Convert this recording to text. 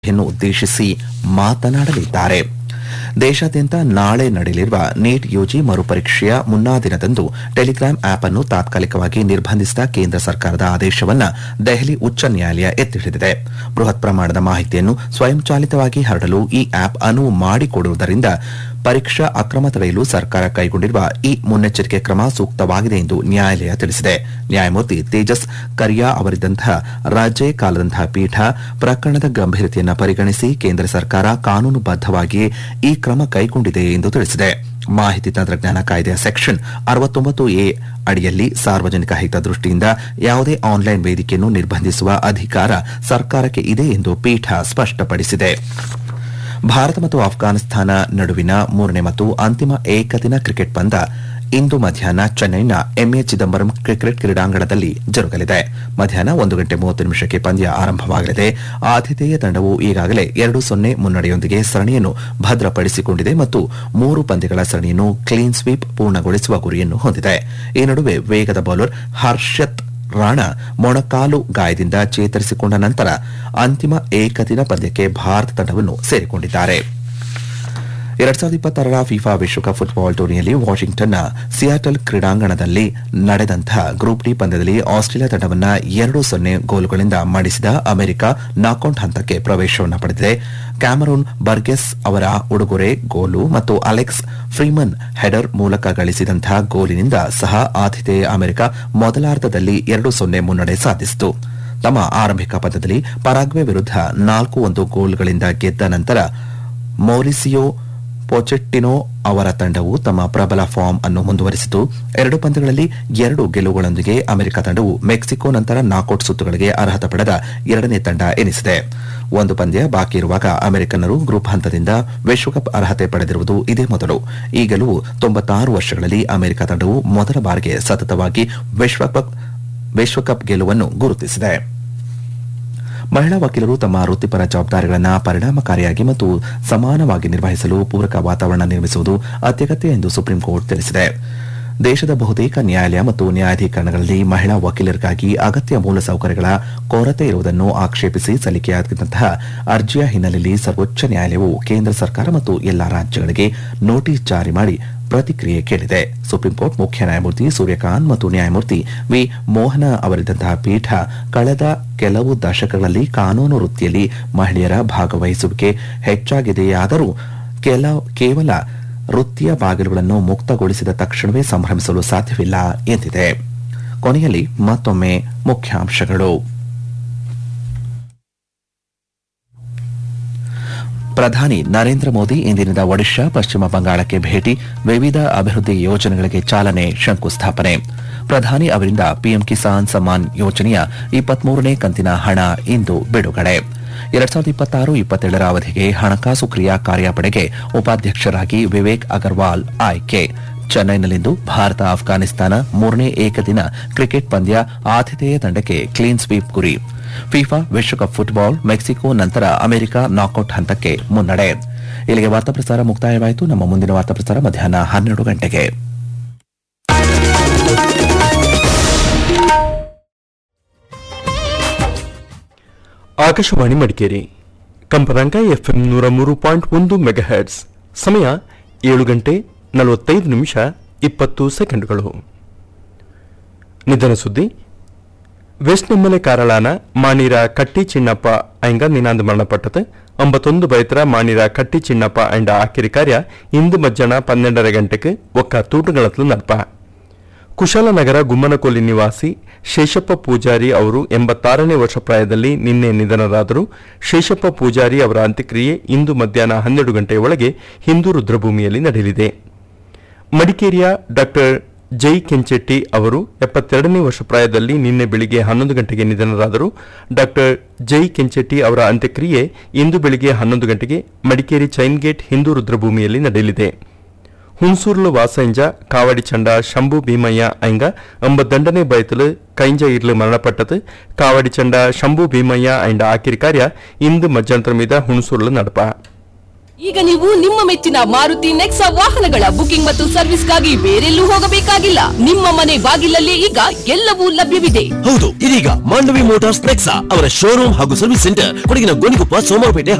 ಯನ್ನು ಉದ್ದೇಶಿಸಿ ಮಾತನಾಡಲಿದ್ದಾರೆ ದೇಶಾದ್ಯಂತ ನಾಳೆ ನಡೆಯಲಿರುವ ನೀಟ್ ಯುಜಿ ಮರುಪರೀಕ್ಷೆಯ ಮುನ್ನಾ ದಿನದಂದು ಟೆಲಿಗ್ರಾಮ್ ಆಪ್ ಅನ್ನು ತಾತ್ಕಾಲಿಕವಾಗಿ ನಿರ್ಬಂಧಿಸಿದ ಕೇಂದ್ರ ಸರ್ಕಾರದ ಆದೇಶವನ್ನ ದೆಹಲಿ ಉಚ್ಚ ನ್ಯಾಯಾಲಯ ಎತ್ತಿಹಿಡಿದಿದೆ ಬೃಹತ್ ಪ್ರಮಾಣದ ಮಾಹಿತಿಯನ್ನು ಸ್ವಯಂಚಾಲಿತವಾಗಿ ಹರಡಲು ಈ ಆಪ್ ಅನುವು ಮಾಡಿಕೊಡುವುದರಿಂದ ಪರೀಕ್ಷಾ ಅಕ್ರಮ ತಡೆಯಲು ಸರ್ಕಾರ ಕೈಗೊಂಡಿರುವ ಈ ಮುನ್ನೆಚ್ಚರಿಕೆ ಕ್ರಮ ಸೂಕ್ತವಾಗಿದೆ ಎಂದು ನ್ಯಾಯಾಲಯ ತಿಳಿಸಿದೆ ನ್ಯಾಯಮೂರ್ತಿ ತೇಜಸ್ ಕರಿಯಾ ಅವರಿದ್ದಂತಹ ರಜೆ ಕಾಲದಂತಹ ಪೀಠ ಪ್ರಕರಣದ ಗಂಭೀರತೆಯನ್ನು ಪರಿಗಣಿಸಿ ಕೇಂದ್ರ ಸರ್ಕಾರ ಕಾನೂನುಬದ್ದವಾಗಿಯೇ ಈ ಕ್ರಮ ಕೈಗೊಂಡಿದೆ ಎಂದು ತಿಳಿಸಿದೆ ಮಾಹಿತಿ ತಂತ್ರಜ್ಞಾನ ಕಾಯ್ದೆಯ ಸೆಕ್ಷನ್ ಅರವತ್ತೊಂಬತ್ತು ಎ ಅಡಿಯಲ್ಲಿ ಸಾರ್ವಜನಿಕ ಹಿತದೃಷ್ಟಿಯಿಂದ ಯಾವುದೇ ಆನ್ಲೈನ್ ವೇದಿಕೆಯನ್ನು ನಿರ್ಬಂಧಿಸುವ ಅಧಿಕಾರ ಸರ್ಕಾರಕ್ಕೆ ಇದೆ ಎಂದು ಪೀಠ ಸ್ಪಷ್ಟಪಡಿಸಿದೆ ಭಾರತ ಮತ್ತು ಆಫ್ಘಾನಿಸ್ತಾನ ನಡುವಿನ ಮೂರನೇ ಮತ್ತು ಅಂತಿಮ ಏಕದಿನ ಕ್ರಿಕೆಟ್ ಪಂದ್ಯ ಇಂದು ಮಧ್ಯಾಹ್ನ ಚೆನ್ನೈನ ಎಂಎ ಚಿದಂಬರಂ ಕ್ರಿಕೆಟ್ ಕ್ರೀಡಾಂಗಣದಲ್ಲಿ ಜರುಗಲಿದೆ ಮಧ್ಯಾಹ್ನ ಒಂದು ಗಂಟೆ ಮೂವತ್ತು ನಿಮಿಷಕ್ಕೆ ಪಂದ್ಯ ಆರಂಭವಾಗಲಿದೆ ಆತಿಥೇಯ ತಂಡವು ಈಗಾಗಲೇ ಎರಡು ಸೊನ್ನೆ ಮುನ್ನಡೆಯೊಂದಿಗೆ ಸರಣಿಯನ್ನು ಭದ್ರಪಡಿಸಿಕೊಂಡಿದೆ ಮತ್ತು ಮೂರು ಪಂದ್ಯಗಳ ಸರಣಿಯನ್ನು ಕ್ಲೀನ್ ಸ್ವೀಪ್ ಪೂರ್ಣಗೊಳಿಸುವ ಗುರಿಯನ್ನು ಹೊಂದಿದೆ ಈ ನಡುವೆ ವೇಗದ ಬೌಲರ್ ಹರ್ಷತ್ ರಾಣಾ ಮೊಣಕಾಲು ಗಾಯದಿಂದ ಚೇತರಿಸಿಕೊಂಡ ನಂತರ ಅಂತಿಮ ಏಕದಿನ ಪಂದ್ಯಕ್ಕೆ ಭಾರತ ತಂಡವನ್ನು ಸೇರಿಕೊಂಡಿದ್ದಾರೆ ಎರಡ್ ಸಾವಿರದ ಇಪ್ಪತ್ತಾರರ ಫಿಫಾ ವಿಶ್ವಕಪ್ ಫುಟ್ಬಾಲ್ ಟೂರ್ನಿಯಲ್ಲಿ ವಾಷಿಂಗ್ಟನ್ನ ಸಿಯಾಟಲ್ ಕ್ರೀಡಾಂಗಣದಲ್ಲಿ ನಡೆದಂತಹ ಗ್ರೂಪ್ ಡಿ ಪಂದ್ಯದಲ್ಲಿ ಆಸ್ಟ್ರೇಲಿಯಾ ತಂಡವನ್ನ ಎರಡು ಸೊನ್ನೆ ಗೋಲುಗಳಿಂದ ಮಣಿಸಿದ ಅಮೆರಿಕ ನಾಕೌಟ್ ಹಂತಕ್ಕೆ ಪ್ರವೇಶವನ್ನು ಪಡೆದಿದೆ ಕ್ಯಾಮರೂನ್ ಬರ್ಗೆಸ್ ಅವರ ಉಡುಗೊರೆ ಗೋಲು ಮತ್ತು ಅಲೆಕ್ಸ್ ಫ್ರೀಮನ್ ಹೆಡರ್ ಮೂಲಕ ಗಳಿಸಿದಂತಹ ಗೋಲಿನಿಂದ ಸಹ ಆತಿಥೇಯ ಅಮೆರಿಕ ಮೊದಲಾರ್ಧದಲ್ಲಿ ಎರಡು ಸೊನ್ನೆ ಮುನ್ನಡೆ ಸಾಧಿಸಿತು ತಮ್ಮ ಆರಂಭಿಕ ಪಂದ್ಯದಲ್ಲಿ ಪರಾಗ್ವೆ ವಿರುದ್ಧ ನಾಲ್ಕು ಒಂದು ಗೋಲ್ಗಳಿಂದ ಗೆದ್ದ ನಂತರ ಮೌರಿಸಿಯೋ ಪೊಚೆಟ್ಟಿನೋ ಅವರ ತಂಡವು ತಮ್ಮ ಪ್ರಬಲ ಫಾರ್ಮ್ ಅನ್ನು ಮುಂದುವರಿಸಿತು ಎರಡು ಪಂದ್ಯಗಳಲ್ಲಿ ಎರಡು ಗೆಲುವುಗಳೊಂದಿಗೆ ಅಮೆರಿಕ ತಂಡವು ಮೆಕ್ಸಿಕೋ ನಂತರ ನಾಕೌಟ್ ಸುತ್ತುಗಳಿಗೆ ಅರ್ಹತೆ ಪಡೆದ ಎರಡನೇ ತಂಡ ಎನಿಸಿದೆ ಒಂದು ಪಂದ್ಯ ಬಾಕಿ ಇರುವಾಗ ಅಮೆರಿಕನ್ನರು ಗ್ರೂಪ್ ಹಂತದಿಂದ ವಿಶ್ವಕಪ್ ಅರ್ಹತೆ ಪಡೆದಿರುವುದು ಇದೇ ಮೊದಲು ಈ ಗೆಲುವು ತೊಂಬತ್ತಾರು ವರ್ಷಗಳಲ್ಲಿ ಅಮೆರಿಕ ತಂಡವು ಮೊದಲ ಬಾರಿಗೆ ಸತತವಾಗಿ ವಿಶ್ವಕಪ್ ವಿಶ್ವಕಪ್ ಗೆಲುವನ್ನು ಗುರುತಿಸಿದೆ ಮಹಿಳಾ ವಕೀಲರು ತಮ್ಮ ವೃತ್ತಿಪರ ಜವಾಬ್ದಾರಿಗಳನ್ನು ಪರಿಣಾಮಕಾರಿಯಾಗಿ ಮತ್ತು ಸಮಾನವಾಗಿ ನಿರ್ವಹಿಸಲು ಪೂರಕ ವಾತಾವರಣ ನಿರ್ಮಿಸುವುದು ಅತ್ಯಗತ್ಯ ಎಂದು ಸುಪ್ರೀಂ ಕೋರ್ಟ್ ತಿಳಿಸಿದೆ ದೇಶದ ಬಹುತೇಕ ನ್ಯಾಯಾಲಯ ಮತ್ತು ನ್ಯಾಯಾಧೀಕರಣಗಳಲ್ಲಿ ಮಹಿಳಾ ವಕೀಲರಿಗಾಗಿ ಅಗತ್ಯ ಮೂಲಸೌಕರ್ಯಗಳ ಕೊರತೆ ಇರುವುದನ್ನು ಆಕ್ಷೇಪಿಸಿ ಸಲ್ಲಿಕೆಯಾದಂತಹ ಅರ್ಜಿಯ ಹಿನ್ನೆಲೆಯಲ್ಲಿ ಸರ್ವೋಚ್ಚ ನ್ಯಾಯಾಲಯವು ಕೇಂದ್ರ ಸರ್ಕಾರ ಮತ್ತು ಎಲ್ಲಾ ರಾಜ್ಯಗಳಿಗೆ ನೋಟಿಸ್ ಜಾರಿ ಮಾಡಿ ಪ್ರತಿಕ್ರಿಯೆ ಕೇಳಿದೆ ಸುಪ್ರೀಂ ಕೋರ್ಟ್ ಮುಖ್ಯ ನ್ಯಾಯಮೂರ್ತಿ ಸೂರ್ಯಕಾಂತ್ ಮತ್ತು ನ್ಯಾಯಮೂರ್ತಿ ವಿ ಮೋಹನ ಅವರಿದ್ದಂತಹ ಪೀಠ ಕಳೆದ ಕೆಲವು ದಶಕಗಳಲ್ಲಿ ಕಾನೂನು ವೃತ್ತಿಯಲ್ಲಿ ಮಹಿಳೆಯರ ಭಾಗವಹಿಸುವಿಕೆ ಹೆಚ್ಚಾಗಿದೆಯಾದರೂ ಕೆಲ ಕೇವಲ ವೃತ್ತಿಯ ಬಾಗಿಲುಗಳನ್ನು ಮುಕ್ತಗೊಳಿಸಿದ ತಕ್ಷಣವೇ ಸಂಭ್ರಮಿಸಲು ಸಾಧ್ಯವಿಲ್ಲ ಎಂದಿದೆ ಕೊನೆಯಲ್ಲಿ ಮತ್ತೊಮ್ಮೆ ಮುಖ್ಯಾಂಶಗಳು ಪ್ರಧಾನಿ ನರೇಂದ್ರ ಮೋದಿ ಇಂದಿನಿಂದ ಒಡಿಶಾ ಪಶ್ಚಿಮ ಬಂಗಾಳಕ್ಕೆ ಭೇಟಿ ವಿವಿಧ ಅಭಿವೃದ್ಧಿ ಯೋಜನೆಗಳಿಗೆ ಚಾಲನೆ ಶಂಕುಸ್ಥಾಪನೆ ಪ್ರಧಾನಿ ಅವರಿಂದ ಪಿಎಂ ಕಿಸಾನ್ ಸಮ್ಮಾನ್ ಯೋಜನೆಯ ಇಪ್ಪತ್ಮೂರನೇ ಕಂತಿನ ಹಣ ಇಂದು ಬಿಡುಗಡೆ ಎರಡ್ ಸಾವಿರದ ಇಪ್ಪತ್ತಾರು ಇಪ್ಪತ್ತೇಳರ ಅವಧಿಗೆ ಹಣಕಾಸು ಕ್ರಿಯಾ ಕಾರ್ಯಪಡೆಗೆ ಉಪಾಧ್ಯಕ್ಷರಾಗಿ ವಿವೇಕ್ ಅಗರ್ವಾಲ್ ಆಯ್ಕೆ ಚೆನ್ನೈನಲ್ಲಿಂದು ಭಾರತ ಆಫ್ಘಾನಿಸ್ತಾನ ಮೂರನೇ ಏಕದಿನ ಕ್ರಿಕೆಟ್ ಪಂದ್ಯ ಆತಿಥೇಯ ತಂಡಕ್ಕೆ ಕ್ಲೀನ್ ಸ್ವೀಪ್ ಗುರಿ ಫಿಫಾ ವಿಶ್ವಕಪ್ ಫುಟ್ಬಾಲ್ ಮೆಕ್ಸಿಕೋ ನಂತರ ಅಮೆರಿಕ ನಾಕೌಟ್ ಹಂತಕ್ಕೆ ಮುನ್ನಡೆ ಇಲ್ಲಿಗೆ ವಾರ್ತಾ ಪ್ರಸಾರ ಮುಕ್ತಾಯವಾಯಿತು ನಮ್ಮ ಮುಂದಿನ ವಾರ್ತಾ ಪ್ರಸಾರ ಮಧ್ಯಾಹ್ನ ಹನ್ನೆರಡು ಗಂಟೆಗೆ ಆಕಾಶವಾಣಿ ಮಡಿಕೇರಿ ಕಂಪನಾಂಕ ಎಫ್ಎಂ ನೂರ ಮೂರು ಪಾಯಿಂಟ್ ಒಂದು ಮೆಗಾಹೆಟ್ಸ್ ಸಮಯ ಏಳು ಗಂಟೆ ನಲವತ್ತೈದು ನಿಮಿಷ ಇಪ್ಪತ್ತು ಸೆಕೆಂಡ್ಗಳು ನಿಧನ ಸುದ್ದಿ ವೆಸ್ಟ್ ನಿಮ್ಮಲೆ ಕಾರಳಾನ ಮಾನೀರ ಕಟ್ಟಿ ಚಿನ್ನಪ್ಪ ಐಂಗ ನಿನಾಂದು ಮರಣಪಟ್ಟது ಒಂಬತ್ತೊಂದು ಬೈತರ ಮಾನೀರ ಕಟ್ಟಿ ಚಿನ್ನಪ್ಪ ಐಂಡ ಆಕಿರಿ ಕಾರ್ಯ ಇಂದು ಮಧ್ಯಾಹ್ನ ಪನ್ನೆರಡರ ಗಂಟೆಗೆ ಒಕ್ಕ ತೂಟುಗಳತ್ಲು ನಡ್ಪ ಕುಶಾಲನಗರ ಗುಮ್ಮನಕೊಲ್ಲಿ ನಿವಾಸಿ ಶೇಷಪ್ಪ ಪೂಜಾರಿ ಅವರು ಎಂಬತ್ತಾರನೇ ವರ್ಷ ಪ್ರಾಯದಲ್ಲಿ ನಿನ್ನೆ ನಿಧನರಾದರು ಶೇಷಪ್ಪ ಪೂಜಾರಿ ಅವರ ಅಂತ್ಯಕ್ರಿಯೆ ಇಂದು ಮಧ್ಯಾಹ್ನ ಹನ್ನೆರಡು ಗಂಟೆಯ ಒಳಗೆ ಹಿಂದೂ ರುದ್ರಭೂಮಿಯಲ್ಲಿ ನಡೆಯಲಿದೆ ಮಡಿಕೇರಿಯ ಡಾಕ್ಟರ್ ಜೈ ಕೆಂಚೆಟ್ಟಿ ಅವರು ಎಪ್ಪತ್ತೆರಡನೇ ವರ್ಷ ಪ್ರಾಯದಲ್ಲಿ ನಿನ್ನೆ ಬೆಳಿಗ್ಗೆ ಹನ್ನೊಂದು ಗಂಟೆಗೆ ನಿಧನರಾದರು ಡಾಕ್ಟರ್ ಜೈ ಕೆಂಚೆಟ್ಟಿ ಅವರ ಅಂತ್ಯಕ್ರಿಯೆ ಇಂದು ಬೆಳಿಗ್ಗೆ ಹನ್ನೊಂದು ಗಂಟೆಗೆ ಮಡಿಕೇರಿ ಚೈನ್ ಗೇಟ್ ಹಿಂದೂ ರುದ್ರಭೂಮಿಯಲ್ಲಿ ನಡೆಯಲಿದೆ ಹುಣಸೂರ್ಲು ವಾಸಂಜ ಕಾವಡಿ ಚಂಡ ಶಂಭು ಭೀಮಯ್ಯ ಐಂಗ ಎಂಬತ್ತೊಂದನೇ ಬಯತಲು ಕೈಂಜ ಇರ್ಲು ಮರಣಪಟ್ಟದು ಕಾವಡಿ ಚಂಡ ಶಂಭು ಭೀಮಯ್ಯ ಐಂಡ ಆಕಿರಿ ಕಾರ್ಯ ಇಂದು ಮಧ್ಯಂತರ ಮೀದ ಹುಣಸೂರ್ಲು ನಡಪ ಈಗ ನೀವು ನಿಮ್ಮ ಮೆಚ್ಚಿನ ಮಾರುತಿ ನೆಕ್ಸಾ ವಾಹನಗಳ ಬುಕಿಂಗ್ ಮತ್ತು ಸರ್ವಿಸ್ಗಾಗಿ ಬೇರೆಲ್ಲೂ ಹೋಗಬೇಕಾಗಿಲ್ಲ ನಿಮ್ಮ ಮನೆ ಬಾಗಿಲಲ್ಲಿ ಈಗ ಎಲ್ಲವೂ ಲಭ್ಯವಿದೆ ಹೌದು ಇದೀಗ ಮಾಂಡವಿ ಮೋಟಾರ್ಸ್ ನೆಕ್ಸಾ ಅವರ ಶೋರೂಮ್ ಹಾಗೂ ಸರ್ವಿಸ್ ಸೆಂಟರ್ ಕೊಡಗಿನ ಗೋಣಿಕೊಪ್ಪ ಸೋಮವಾರಪೇಟೆ